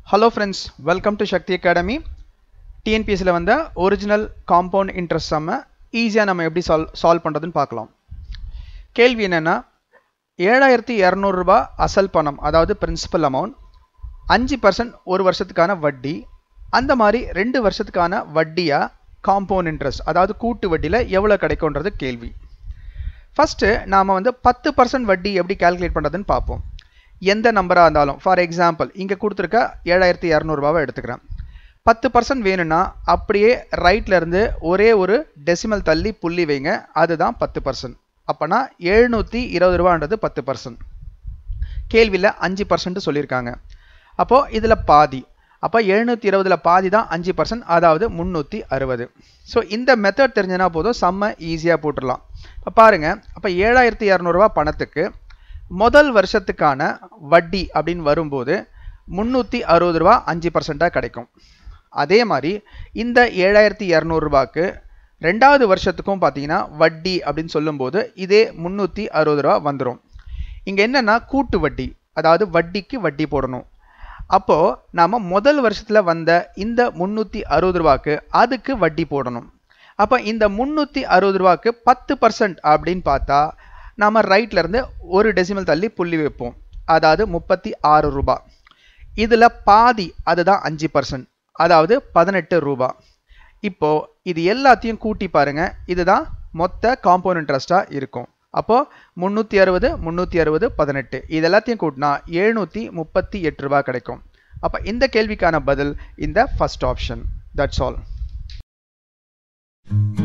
hello friends hello friends welcome to Sakthi academy டிஎன்பிஎஸ்சியில் வந்த original compound interest செம்ம ஈஸியாக நம்ம எப்படி சால்வ் சால்வ் பண்ணுறதுன்னு பார்க்கலாம் கேள்வி என்னென்னா ஏழாயிரத்தி இரநூறுபா அசல் பணம் அதாவது பிரின்சிபல் அமௌண்ட் அஞ்சு பர்சன்ட் ஒரு வருஷத்துக்கான வட்டி அந்த மாதிரி ரெண்டு வருஷத்துக்கான வட்டியாக காம்பவுண்ட் இன்ட்ரெஸ்ட் அதாவது கூட்டு வட்டியில் எவ்வளோ கிடைக்கும்ன்றது கேள்வி ஃபஸ்ட்டு நாம் வந்து பத்து பர்சன்ட் வட்டி எப்படி கால்குலேட் பண்ணுறதுன்னு பார்ப்போம் எந்த நம்பராக இருந்தாலும் ஃபார் எக்ஸாம்பிள் இங்கே கொடுத்துருக்க ஏழாயிரத்தி இரநூறுபாவை எடுத்துக்கிறேன் பத்து பர்சன்ட் வேணும்னா அப்படியே ரைட்ல இருந்து ஒரே ஒரு டெசிமல் தள்ளி புள்ளி வைங்க அதுதான் பத்து பர்சன்ட் அப்போனா எழுநூற்றி இருபது ரூபான்றது பத்து பர்சன்ட் கேள்வியில் அஞ்சு பர்சன்ட் சொல்லியிருக்காங்க அப்போது இதில் பாதி அப்போ எழுநூற்றி இருபதில் பாதி தான் அஞ்சு பர்சன்ட் அதாவது முந்நூற்றி அறுபது ஸோ இந்த மெத்தட் தெரிஞ்சனா போதும் செம்ம ஈஸியாக போட்டுடலாம் இப்போ பாருங்கள் அப்போ ஏழாயிரத்தி இரநூறுவா பணத்துக்கு முதல் வருஷத்துக்கான வட்டி அப்படின்னு வரும்போது முந்நூற்றி அறுபது ரூபா அஞ்சு பர்சண்ட்டாக கிடைக்கும் அதே மாதிரி இந்த ஏழாயிரத்தி இரநூறுபாக்கு ரெண்டாவது வருஷத்துக்கும் பார்த்தீங்கன்னா வட்டி அப்படின்னு சொல்லும்போது இதே முந்நூற்றி அறுபது ரூபா வந்துடும் இங்கே என்னென்னா கூட்டு வட்டி அதாவது வட்டிக்கு வட்டி போடணும் அப்போது நாம் முதல் வருஷத்தில் வந்த இந்த முந்நூற்றி அறுபது ரூபாக்கு அதுக்கு வட்டி போடணும் அப்போ இந்த முந்நூற்றி அறுபது ரூபாக்கு பத்து பர்சன்ட் அப்படின்னு பார்த்தா நாம் ரைட்லேருந்து ஒரு டெசிமல் தள்ளி புள்ளி வைப்போம் அதாவது முப்பத்தி ஆறு ரூபா இதில் பாதி அதுதான் அஞ்சு பர்சன்ட் அதாவது பதினெட்டு ரூபா இப்போது இது எல்லாத்தையும் கூட்டி பாருங்கள் இதுதான் மொத்த காம்பவுண்ட் இன்ட்ரெஸ்ட்டாக இருக்கும் அப்போது முந்நூற்றி அறுபது முந்நூற்றி அறுபது பதினெட்டு இது எல்லாத்தையும் கூட்டினா எழுநூற்றி முப்பத்தி எட்டு ரூபா கிடைக்கும் அப்போ இந்த கேள்விக்கான பதில் இந்த ஃபர்ஸ்ட் ஆப்ஷன் தட்ஸ் ஆல்